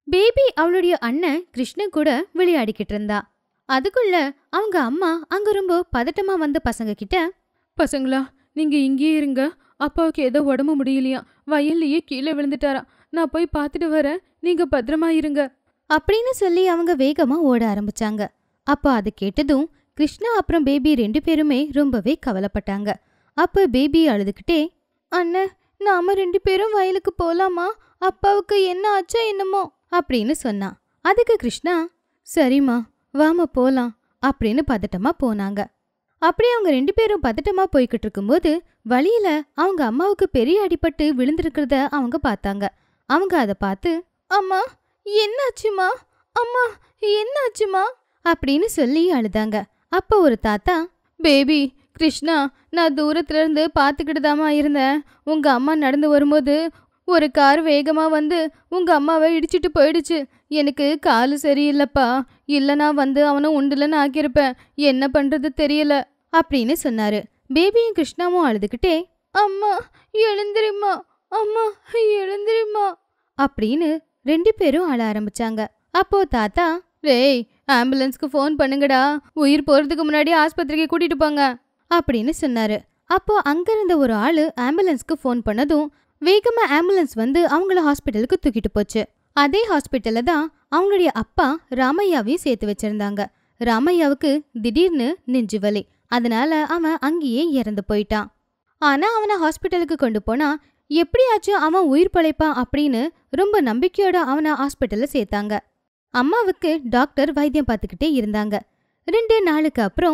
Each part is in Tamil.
பேபி அவளுடைய அண்ணன் கிருஷ்ணன் கூட விளையாடிக்கிட்டு இருந்தா அதுக்குள்ள அவங்க அம்மா அங்க ரொம்ப பதட்டமா வந்த பசங்க கிட்ட பசங்களா நீங்க இங்கேயே இருங்க அப்பாவுக்கு ஏதோ உடம்பு முடியலையா வயல்லையே கீழே விழுந்துட்டாராம் நான் போய் பார்த்துட்டு வரேன் நீங்க பத்திரமா இருங்க அப்படின்னு சொல்லி அவங்க வேகமா ஓட ஆரம்பிச்சாங்க அப்ப அது கேட்டதும் கிருஷ்ணா அப்புறம் பேபி ரெண்டு பேருமே ரொம்பவே கவலைப்பட்டாங்க அப்ப பேபி அழுதுகிட்டே அண்ணன் நாம ரெண்டு பேரும் வயலுக்கு போலாமா அப்பாவுக்கு என்ன ஆச்சோ என்னமோ அப்படின்னு சொன்னான் அதுக்கு கிருஷ்ணா சரிம்மா வாமா போலாம் அப்படின்னு பதட்டமா போனாங்க அப்படி அவங்க ரெண்டு பேரும் பதட்டமா போய்கிட்டு இருக்கும்போது வழியில அவங்க அம்மாவுக்கு பெரிய அடிபட்டு விழுந்திருக்கிறத அவங்க பார்த்தாங்க அவங்க அதை பார்த்து அம்மா என்னாச்சுமா அம்மா என்னாச்சுமா அப்படின்னு சொல்லி அழுதாங்க அப்ப ஒரு தாத்தா பேபி கிருஷ்ணா நான் தூரத்துல இருந்து பார்த்துக்கிட்டு தாமா இருந்தேன் உங்க அம்மா நடந்து வரும்போது ஒரு கார் வேகமா வந்து உங்க அம்மாவை இடிச்சிட்டு போயிடுச்சு எனக்கு காலு சரியில்லைப்பா இல்லனா வந்து அவனை உண்டுலன்னு ஆக்கியிருப்பேன் என்ன பண்றது தெரியல அப்படின்னு சொன்னாரு பேபியும் கிருஷ்ணாவும் அழுதுகிட்டே அம்மா எழுந்திரிம்மா அம்மா எழுந்திரிம்மா அப்படின்னு ரெண்டு பேரும் அழ ஆரம்பிச்சாங்க அப்போ தாத்தா டேய் ஆம்புலன்ஸ்க்கு ஃபோன் பண்ணுங்கடா உயிர் போறதுக்கு முன்னாடி ஆஸ்பத்திரிக்கு கூட்டிட்டு போங்க அப்படின்னு சொன்னாரு அப்போ அங்க இருந்த ஒரு ஆளு ஆம்புலன்ஸ்க்கு ஃபோன் பண்ணதும் வேகமா ஆம்புலன்ஸ் வந்து அவங்கள ஹாஸ்பிட்டலுக்கு தூக்கிட்டு போச்சு அதே ஹாஸ்பிட்டல்ல தான் அவங்களுடைய அப்பா ராமையாவையும் சேர்த்து வச்சிருந்தாங்க ராமையாவுக்கு திடீர்னு நெஞ்சு வலி அதனால அவன் அங்கேயே இறந்து போயிட்டான் ஆனா அவனை ஹாஸ்பிட்டலுக்கு கொண்டு போனா எப்படியாச்சும் அவன் உயிர் பழைப்பான் அப்படின்னு ரொம்ப நம்பிக்கையோட அவனை ஹாஸ்பிட்டல்ல சேர்த்தாங்க அம்மாவுக்கு டாக்டர் வைத்தியம் பார்த்துக்கிட்டே இருந்தாங்க ரெண்டு நாளுக்கு அப்புறம்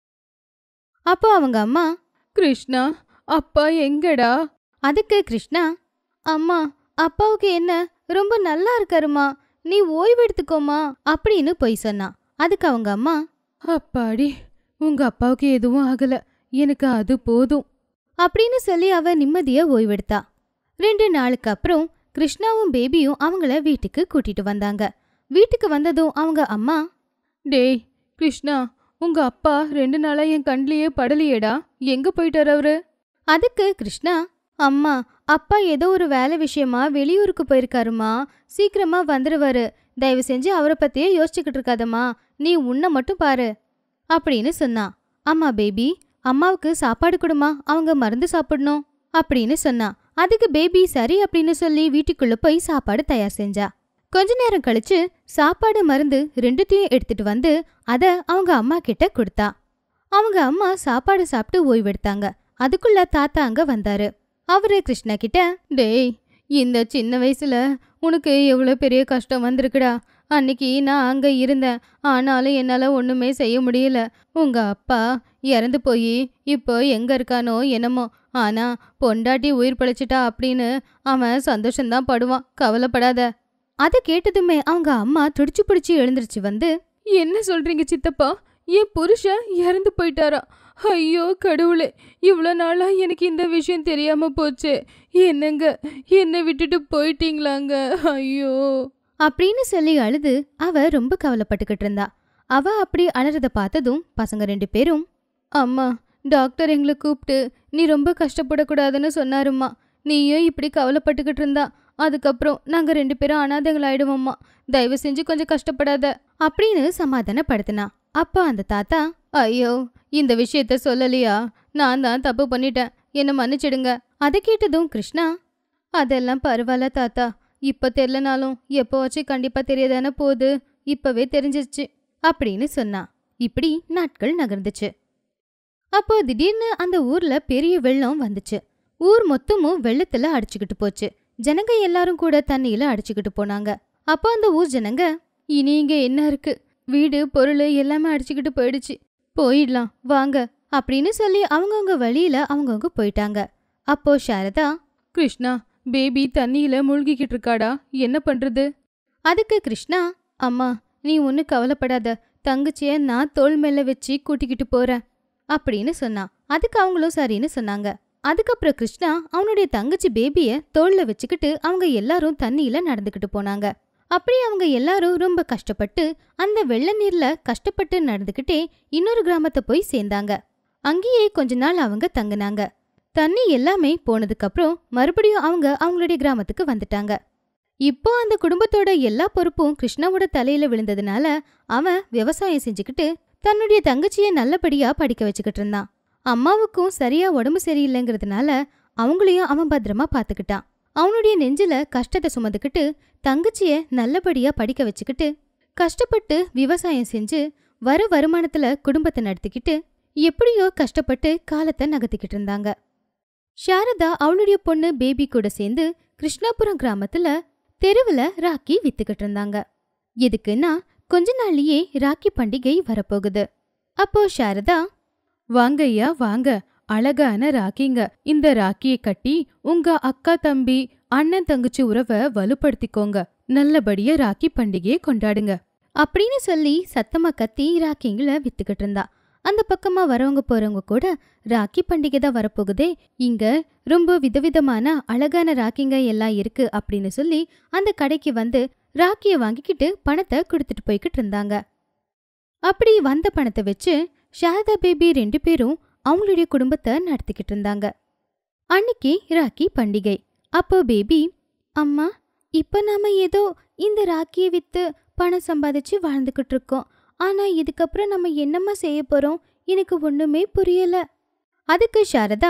அப்போ அவங்க அம்மா கிருஷ்ணா அப்பா எங்கடா அதுக்கு கிருஷ்ணா அம்மா அப்பாவுக்கு என்ன ரொம்ப நல்லா இருக்காருமா நீ ஓய்வு எடுத்துக்கோமா அப்படின்னு போய் சொன்னான் அதுக்கு அவங்க அம்மா அப்பாடி உங்க அப்பாவுக்கு எதுவும் ஆகல எனக்கு அது போதும் அப்படின்னு சொல்லி அவ நிம்மதியா ஓய்வெடுத்தா ரெண்டு நாளுக்கு அப்புறம் கிருஷ்ணாவும் பேபியும் அவங்கள வீட்டுக்கு கூட்டிட்டு வந்தாங்க வீட்டுக்கு வந்ததும் அவங்க அம்மா டேய் கிருஷ்ணா உங்க அப்பா ரெண்டு நாளா என் கண்லயே படலையேடா எங்க போயிட்டாரு அவரு அதுக்கு கிருஷ்ணா அம்மா அப்பா ஏதோ ஒரு வேலை விஷயமா வெளியூருக்கு போயிருக்காருமா சீக்கிரமா வந்துருவாரு தயவு செஞ்சு அவரை பத்தியே யோசிச்சுக்கிட்டு இருக்காதம்மா நீ உன்னை மட்டும் பாரு அப்படின்னு சொன்னா அம்மா பேபி அம்மாவுக்கு சாப்பாடு கொடுமா அவங்க மருந்து சாப்பிடணும் அப்படின்னு சொன்னா அதுக்கு பேபி சரி அப்படின்னு சொல்லி வீட்டுக்குள்ள போய் சாப்பாடு தயார் செஞ்சா கொஞ்ச நேரம் கழிச்சு சாப்பாடு மருந்து ரெண்டுத்தையும் எடுத்துட்டு வந்து அத அவங்க அம்மா கிட்ட கொடுத்தா அவங்க அம்மா சாப்பாடு சாப்பிட்டு ஓய்வெடுத்தாங்க அதுக்குள்ள தாத்தா அங்க வந்தாரு அவரு கிருஷ்ணா கிட்ட டேய் இந்த சின்ன வயசுல உனக்கு எவ்வளோ பெரிய கஷ்டம் வந்திருக்குடா அன்னைக்கு நான் அங்க இருந்தேன் ஆனாலும் என்னால ஒண்ணுமே செய்ய முடியல உங்க அப்பா இறந்து போய் இப்போ எங்க இருக்கானோ என்னமோ ஆனா பொண்டாட்டி உயிர் பிழைச்சிட்டா அப்படின்னு அவன் சந்தோஷம்தான் படுவான் கவலைப்படாத அதை கேட்டதுமே அவங்க அம்மா துடிச்சு பிடிச்சு எழுந்திருச்சு வந்து என்ன சொல்றீங்க சித்தப்பா என் புருஷன் இறந்து போயிட்டாரா ஐயோ கடவுளே இவ்வளோ நாளா எனக்கு இந்த விஷயம் தெரியாம போச்சு என்னங்க என்னை விட்டுட்டு போயிட்டீங்களாங்க ஐயோ அப்படின்னு சொல்லி அழுது அவ ரொம்ப கவலைப்பட்டுக்கிட்டு இருந்தா அவ அப்படி அலறத பார்த்ததும் பசங்க ரெண்டு பேரும் அம்மா டாக்டர் எங்களை கூப்பிட்டு நீ ரொம்ப கஷ்டப்படக்கூடாதுன்னு சொன்னாரும்மா நீயும் இப்படி கவலைப்பட்டுக்கிட்டு இருந்தா அதுக்கப்புறம் நாங்க ரெண்டு பேரும் அனாதைகளாயிடுவோம்மா தயவு செஞ்சு கொஞ்சம் கஷ்டப்படாத அப்படின்னு சமாதானப்படுத்தினா அப்பா அந்த தாத்தா ஐயோ இந்த விஷயத்த சொல்லலையா நான் தான் தப்பு பண்ணிட்டேன் என்ன மன்னிச்சிடுங்க அதை கேட்டதும் கிருஷ்ணா அதெல்லாம் பரவாயில்ல தாத்தா இப்ப தெரியலனாலும் எப்போவாச்சும் கண்டிப்பா தெரியதானே போகுது இப்பவே தெரிஞ்சிருச்சு அப்படின்னு சொன்னா இப்படி நாட்கள் நகர்ந்துச்சு அப்போ திடீர்னு அந்த ஊர்ல பெரிய வெள்ளம் வந்துச்சு ஊர் மொத்தமும் வெள்ளத்துல அடிச்சுக்கிட்டு போச்சு ஜனங்க எல்லாரும் கூட தண்ணியில அடிச்சுக்கிட்டு போனாங்க அப்போ அந்த ஊர் ஜனங்க இனி இங்க என்ன இருக்கு வீடு பொருள் எல்லாமே அடிச்சுக்கிட்டு போயிடுச்சு போயிடலாம் வாங்க அப்படின்னு சொல்லி அவங்கவுங்க வழியில அவங்கவுங்க போயிட்டாங்க அப்போ சாரதா கிருஷ்ணா பேபி தண்ணியில மூழ்கிக்கிட்டு இருக்காடா என்ன பண்றது அதுக்கு கிருஷ்ணா அம்மா நீ ஒன்றும் கவலைப்படாத தங்கச்சிய நான் தோள் மேல வச்சு கூட்டிக்கிட்டு போறேன் அப்படின்னு சொன்னான் அதுக்கு அவங்களும் சரின்னு சொன்னாங்க அதுக்கப்புறம் கிருஷ்ணா அவனுடைய தங்கச்சி பேபிய தோள்ல வச்சுக்கிட்டு அவங்க எல்லாரும் தண்ணியில நடந்துக்கிட்டு போனாங்க அப்படி அவங்க எல்லாரும் ரொம்ப கஷ்டப்பட்டு அந்த வெள்ள நீர்ல கஷ்டப்பட்டு நடந்துக்கிட்டே இன்னொரு கிராமத்தை போய் சேர்ந்தாங்க அங்கேயே கொஞ்ச நாள் அவங்க தங்குனாங்க தண்ணி எல்லாமே போனதுக்கப்புறம் மறுபடியும் அவங்க அவங்களுடைய கிராமத்துக்கு வந்துட்டாங்க இப்போ அந்த குடும்பத்தோட எல்லா பொறுப்பும் கிருஷ்ணாவோட தலையில விழுந்ததுனால அவன் விவசாயம் செஞ்சுக்கிட்டு தன்னுடைய தங்கச்சிய நல்லபடியா படிக்க வச்சுக்கிட்டு இருந்தான் அம்மாவுக்கும் சரியா உடம்பு சரியில்லைங்கிறதுனால அவங்களையும் அவன் பத்திரமா பாத்துக்கிட்டான் அவனுடைய நெஞ்சில கஷ்டத்தை சுமந்துக்கிட்டு தங்கச்சிய நல்லபடியா படிக்க வச்சுக்கிட்டு கஷ்டப்பட்டு விவசாயம் செஞ்சு வர வருமானத்துல குடும்பத்தை நடத்திக்கிட்டு எப்படியோ கஷ்டப்பட்டு காலத்தை நகர்த்திக்கிட்டு இருந்தாங்க சாரதா அவளுடைய பொண்ணு பேபி கூட சேர்ந்து கிருஷ்ணாபுரம் கிராமத்துல தெருவுல ராக்கி வித்துக்கிட்டு இருந்தாங்க எதுக்குன்னா கொஞ்ச நாள்லயே ராக்கி பண்டிகை வரப்போகுது அப்போ சாரதா வாங்க ஐயா வாங்க அழகான ராக்கிங்க இந்த ராக்கியை கட்டி உங்க அக்கா தம்பி அண்ணன் தங்கச்சி உறவை வலுப்படுத்திக்கோங்க நல்லபடியா ராக்கி பண்டிகையை கொண்டாடுங்க அப்படின்னு சொல்லி சத்தமா கத்தி ராக்கிங்களை வித்துக்கிட்டு இருந்தா அந்த பக்கமா வரவங்க போறவங்க கூட ராக்கி பண்டிகை தான் வரப்போகுதே இங்க ரொம்ப விதவிதமான அழகான ராக்கிங்க எல்லாம் இருக்கு அப்படின்னு சொல்லி அந்த கடைக்கு வந்து ராக்கிய வாங்கிக்கிட்டு பணத்தை கொடுத்துட்டு போய்கிட்டு இருந்தாங்க அப்படி வந்த பணத்தை வச்சு சாரதா பேபி ரெண்டு பேரும் அவங்களுடைய குடும்பத்தை நடத்திக்கிட்டு இருந்தாங்க அன்னைக்கு ராக்கி பண்டிகை அப்போ பேபி அம்மா இப்ப நாம ஏதோ இந்த ராக்கியை வித்து பணம் சம்பாதிச்சு வாழ்ந்துகிட்டு இருக்கோம் ஆனா இதுக்கப்புறம் நம்ம என்னம்மா செய்ய போறோம் எனக்கு ஒண்ணுமே புரியல அதுக்கு சாரதா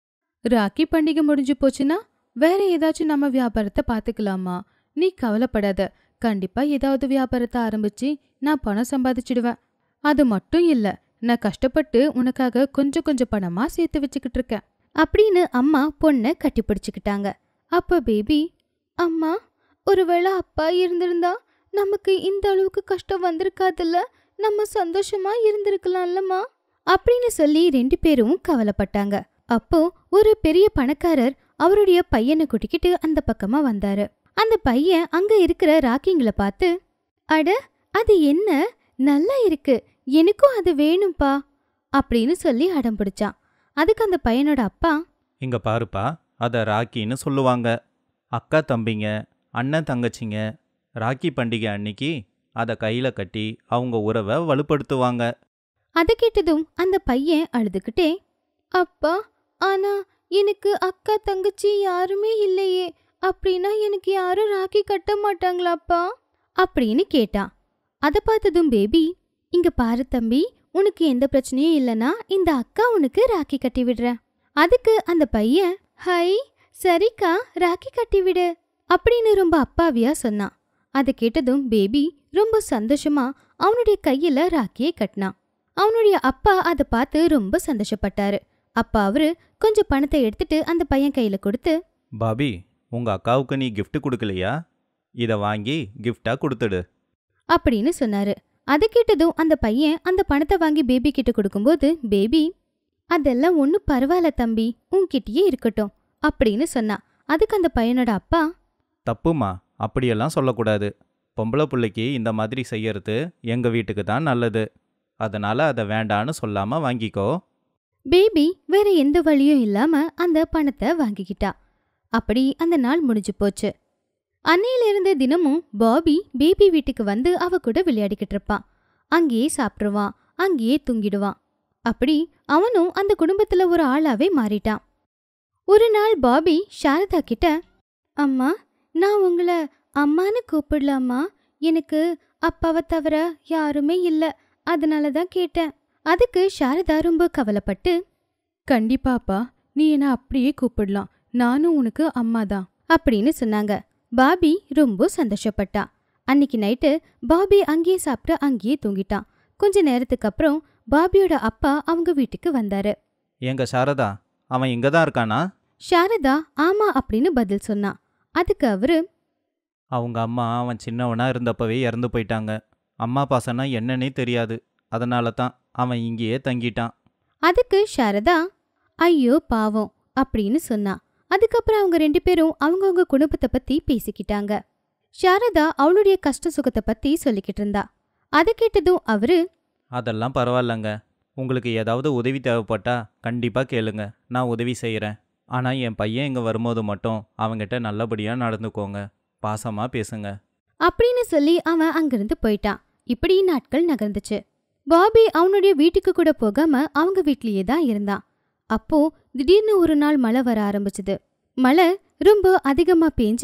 ராக்கி பண்டிகை முடிஞ்சு போச்சுன்னா வேற ஏதாச்சும் நம்ம வியாபாரத்தை பார்த்துக்கலாமா நீ கவலைப்படாத கண்டிப்பா ஏதாவது வியாபாரத்தை ஆரம்பிச்சு நான் பணம் சம்பாதிச்சிடுவேன் அது மட்டும் இல்ல நான் கஷ்டப்பட்டு உனக்காக கொஞ்சம் கொஞ்சம் பணமா சேர்த்து வச்சுக்கிட்டு இருக்கேன் அப்படின்னு அம்மா பொண்ணை கட்டி பிடிச்சுக்கிட்டாங்க அப்ப பேபி அம்மா ஒருவேளை அப்பா இருந்திருந்தா நமக்கு இந்த அளவுக்கு கஷ்டம் வந்திருக்காதுல்ல நம்ம சந்தோஷமா இருந்திருக்கலாம்லம்மா அப்படின்னு சொல்லி ரெண்டு பேரும் கவலைப்பட்டாங்க அப்போ ஒரு பெரிய பணக்காரர் அவருடைய பையனை கூட்டிக்கிட்டு அந்த பக்கமா வந்தாரு அந்த பையன் அங்க இருக்கிற ராக்கிங்களை பார்த்து அட அது என்ன நல்லா இருக்கு எனக்கும் அது வேணும்பா அப்படின்னு சொல்லி அடம் பிடிச்சான் அதுக்கு அந்த பையனோட அப்பா இங்க பாருப்பா அதை ராக்கின்னு சொல்லுவாங்க அக்கா தம்பிங்க அண்ணன் தங்கச்சிங்க ராக்கி பண்டிகை அன்னைக்கு அதை கையில் கட்டி அவங்க உறவை வலுப்படுத்துவாங்க அதை கேட்டதும் அந்த பையன் அழுதுகிட்டே அப்பா ஆனா எனக்கு அக்கா தங்கச்சி யாருமே இல்லையே அப்படின்னா எனக்கு யாரும் ராக்கி கட்ட மாட்டாங்களாப்பா அப்படின்னு கேட்டான் அதை பார்த்ததும் பேபி இங்க பாரு தம்பி உனக்கு எந்த பிரச்சனையும் இல்லனா இந்த அக்கா உனக்கு ராக்கி கட்டி விடுறேன் அதுக்கு அந்த பையன் ஹை சரிக்கா ராக்கி கட்டி விடு அப்படின்னு ரொம்ப அப்பாவியா சொன்னான் அதை கேட்டதும் பேபி ரொம்ப சந்தோஷமா அவனுடைய கையில ராக்கியை கட்டினான் அவனுடைய அப்பா அதை பார்த்து ரொம்ப சந்தோஷப்பட்டாரு அப்பா அவரு கொஞ்சம் பணத்தை எடுத்துட்டு அந்த பையன் கையில கொடுத்து பாபி உங்க அக்காவுக்கு நீ gift கொடுக்கலையா இதை வாங்கி gift-ஆ கொடுத்துடு அப்படின்னு சொன்னாரு அதை கேட்டதும் அந்த பையன் அந்த பணத்தை வாங்கி பேபி கிட்ட கொடுக்கும்போது பேபி அதெல்லாம் ஒன்றும் பரவாயில்ல தம்பி உன்கிட்டயே இருக்கட்டும் அப்படின்னு சொன்னா அதுக்கு அந்த பையனோட அப்பா தப்புமா அப்படியெல்லாம் சொல்லக்கூடாது பொம்பளை பிள்ளைக்கு இந்த மாதிரி செய்யறது எங்க வீட்டுக்கு தான் நல்லது அதனால அதை வேண்டான்னு சொல்லாம வாங்கிக்கோ பேபி வேற எந்த வழியும் இல்லாம அந்த பணத்தை வாங்கிக்கிட்டா அப்படி அந்த நாள் முடிஞ்சு போச்சு அன்னையிலிருந்து தினமும் பாபி பேபி வீட்டுக்கு வந்து அவ கூட விளையாடிக்கிட்டு இருப்பான் அங்கேயே சாப்பிடுவான் அங்கேயே தூங்கிடுவான் அப்படி அவனும் அந்த குடும்பத்துல ஒரு ஆளாவே மாறிட்டான் ஒரு நாள் பாபி சாரதா கிட்ட அம்மா நான் உங்களை அம்மான்னு கூப்பிடலாமா எனக்கு அப்பாவை தவிர யாருமே இல்ல அதனால தான் கேட்டேன் அதுக்கு சாரதா ரொம்ப கவலைப்பட்டு கண்டிப்பாப்பா நீ என்ன அப்படியே கூப்பிடலாம் நானும் உனக்கு அம்மா தான் அப்படின்னு சொன்னாங்க பாபி ரொம்ப சந்தோஷப்பட்டா அன்னைக்கு நைட்டு பாபி அங்கேயே சாப்பிட்டு அங்கேயே தூங்கிட்டான் கொஞ்ச நேரத்துக்கு அப்புறம் பாபியோட அப்பா அவங்க வீட்டுக்கு வந்தாரு எங்க சாரதா அவன் இங்க தான் இருக்கானா சாரதா ஆமா அப்படின்னு பதில் சொன்னான் அதுக்கு அவரு அவங்க அம்மா அவன் சின்னவனா இருந்தப்பவே இறந்து போயிட்டாங்க அம்மா பாசனா என்னன்னே தெரியாது அதனால தான் அவன் இங்கேயே தங்கிட்டான் அதுக்கு சாரதா ஐயோ பாவம் அப்படின்னு சொன்னா அதுக்கப்புறம் அவங்க ரெண்டு பேரும் அவங்கவங்க குடும்பத்தை பத்தி பேசிக்கிட்டாங்க சாரதா அவளுடைய கஷ்ட சுகத்தை பத்தி சொல்லிக்கிட்டு இருந்தா அதை கேட்டதும் அவரு அதெல்லாம் பரவாயில்லங்க உங்களுக்கு ஏதாவது உதவி தேவைப்பட்டா கண்டிப்பாக கேளுங்க நான் உதவி செய்கிறேன் ஆனால் என் பையன் இங்கே வரும்போது மட்டும் அவங்கிட்ட நல்லபடியாக நடந்துக்கோங்க பாசமாக பேசுங்க அப்படின்னு சொல்லி அவன் அங்கிருந்து போயிட்டான் இப்படி நாட்கள் நகர்ந்துச்சு பாபி அவனுடைய வீட்டுக்கு கூட போகாம அவங்க வீட்லயே தான் இருந்தான் அப்போ திடீர்னு ஒரு நாள் மழை வர ஆரம்பிச்சது மழை ரொம்ப அதிகமா பேஞ்சு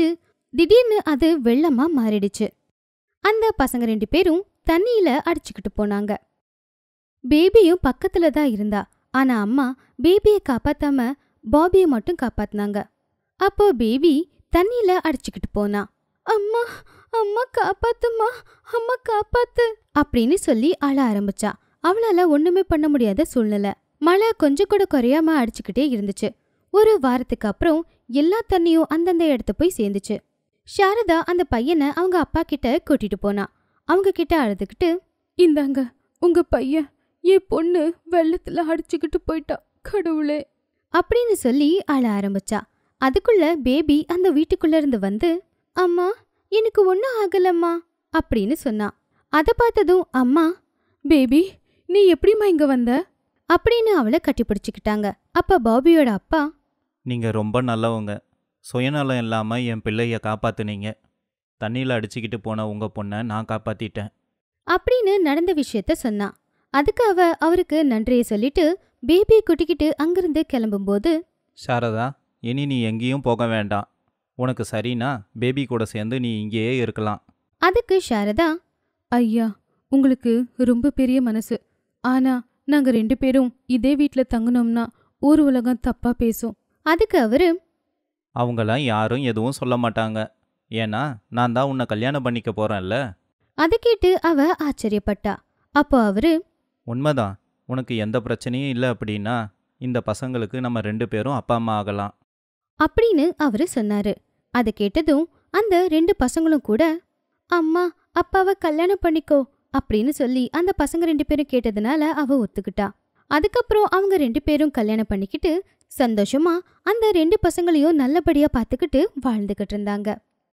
திடீர்னு அது வெள்ளமா மாறிடுச்சு அந்த பசங்க ரெண்டு பேரும் தண்ணியில அடிச்சுக்கிட்டு போனாங்க பேபியும் பக்கத்துல தான் இருந்தா ஆனா அம்மா பேபியை காப்பாத்தாம பாபியை மட்டும் காப்பாத்துனாங்க அப்போ பேபி தண்ணியில அடிச்சுக்கிட்டு போனா அம்மா அம்மா காப்பாத்துமா அம்மா காப்பாத்து அப்படின்னு சொல்லி அழ ஆரம்பிச்சா அவளால ஒண்ணுமே பண்ண முடியாத சூழ்நிலை மழை கொஞ்சம் கூட குறையாம அடிச்சுக்கிட்டே இருந்துச்சு ஒரு வாரத்துக்கு அப்புறம் எல்லா தண்ணியும் அந்தந்த இடத்து போய் சேர்ந்துச்சு சாரதா அந்த பையனை அவங்க அப்பா கிட்ட கூட்டிட்டு போனா அவங்க கிட்ட அழுதுகிட்டு இந்தாங்க உங்க பையன் என் பொண்ணு வெள்ளத்துல அடிச்சுக்கிட்டு போயிட்டா கடவுளே அப்படின்னு சொல்லி அழ ஆரம்பிச்சா அதுக்குள்ள பேபி அந்த வீட்டுக்குள்ள இருந்து வந்து அம்மா எனக்கு ஒன்றும் ஆகலம்மா அப்படின்னு சொன்னா அதை பார்த்ததும் அம்மா பேபி நீ எப்படிம்மா இங்க வந்த அப்படின்னு அவளை கட்டிப்பிடிச்சுக்கிட்டாங்க அப்ப பாபியோட அப்பா நீங்கள் ரொம்ப நல்லவங்க சுயநலம் இல்லாமல் என் பிள்ளைய காப்பாத்துனீங்க தண்ணியில் அடிச்சுக்கிட்டு போன உங்கள் பொண்ணை நான் காப்பாற்றிட்டேன் அப்படின்னு நடந்த விஷயத்த சொன்னா அதுக்கு அவ அவருக்கு நன்றியை சொல்லிட்டு பேபியை கூட்டிக்கிட்டு அங்கிருந்து கிளம்பும்போது சாரதா இனி நீ எங்கேயும் போக வேண்டாம் உனக்கு சரினா பேபி கூட சேர்ந்து நீ இங்கேயே இருக்கலாம் அதுக்கு சாரதா ஐயா உங்களுக்கு ரொம்ப பெரிய மனசு ஆனா நாங்க ரெண்டு பேரும் இதே வீட்ல தங்குனோம்னா ஊர் உலகம் தப்பா பேசும் அதுக்கு அவரு அவங்களாம் யாரும் எதுவும் சொல்ல மாட்டாங்க ஏன்னா நான் தான் உன்னை கல்யாணம் பண்ணிக்க போகிறேன்ல அதை கேட்டு அவ ஆச்சரியப்பட்டா அப்போ அவரு உண்மைதான் உனக்கு எந்த பிரச்சனையும் இல்லை அப்படின்னா இந்த பசங்களுக்கு நம்ம ரெண்டு பேரும் அப்பா அம்மா ஆகலாம் அப்படின்னு அவரு சொன்னாரு அதை கேட்டதும் அந்த ரெண்டு பசங்களும் கூட அம்மா அப்பாவை கல்யாணம் பண்ணிக்கோ அப்படின்னு சொல்லி அந்த பசங்க ரெண்டு பேரும் கேட்டதுனால அவ ஒத்துக்கிட்டா அதுக்கப்புறம் அவங்க ரெண்டு பேரும் கல்யாணம் பண்ணிக்கிட்டு சந்தோஷமா அந்த ரெண்டு பசங்களையும் நல்லபடியா பார்த்துக்கிட்டு வாழ்ந்துகிட்டு இருந்தாங்க